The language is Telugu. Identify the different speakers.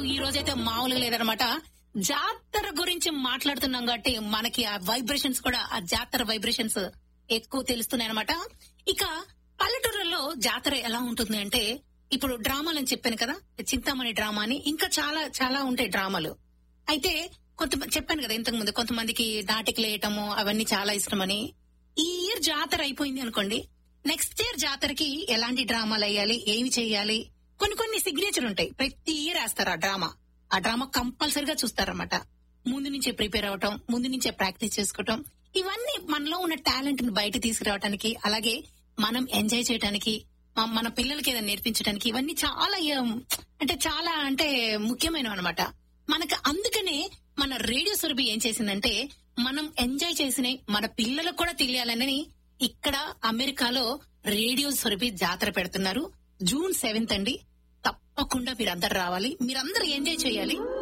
Speaker 1: ఈ రోజైతే మామూలుగా లేదనమాట జాతర గురించి మాట్లాడుతున్నాం కాబట్టి మనకి ఆ వైబ్రేషన్స్ కూడా ఆ జాతర వైబ్రేషన్స్ ఎక్కువ తెలుస్తున్నాయి అనమాట ఇక పల్లెటూరులో జాతర ఎలా ఉంటుంది అంటే ఇప్పుడు డ్రామాలు అని చెప్పాను కదా చింతామణి డ్రామా అని ఇంకా చాలా చాలా ఉంటాయి డ్రామాలు అయితే కొంత చెప్పాను కదా ఇంతకు ముందు కొంతమందికి నాటికలు వేయటము అవన్నీ చాలా ఇష్టమని ఈ ఇయర్ జాతర అయిపోయింది అనుకోండి నెక్స్ట్ ఇయర్ జాతరకి ఎలాంటి డ్రామాలు వేయాలి ఏమి చేయాలి కొన్ని కొన్ని సిగ్నేచర్ ఉంటాయి ప్రతి ఇయర్ వేస్తారు ఆ డ్రామా ఆ డ్రామా కంపల్సరిగా చూస్తారన్నమాట ముందు నుంచే ప్రిపేర్ అవటం ముందు నుంచే ప్రాక్టీస్ చేసుకోవటం ఇవన్నీ మనలో ఉన్న టాలెంట్ ని బయట తీసుకురావడానికి అలాగే మనం ఎంజాయ్ చేయడానికి మ- మన పిల్లలకి ఏదైనా నేర్పించడానికి ఇవన్నీ చాలా ఏం, అంటే చాలా అంటే ముఖ్యమైనవి అనమాట మనకు అందుకనే మన రేడియో సురభి ఏం చేసిందంటే మనం ఎంజాయ్ చేసిన మన పిల్లలకు కూడా తెలియాలని ఇక్కడ అమెరికాలో రేడియో సురభి జాతర పెడుతున్నారు జూన్ సెవెంత్ అండి తప్పకుండా మీరందరు రావాలి మీరందరూ ఎంజాయ్ చేయాలి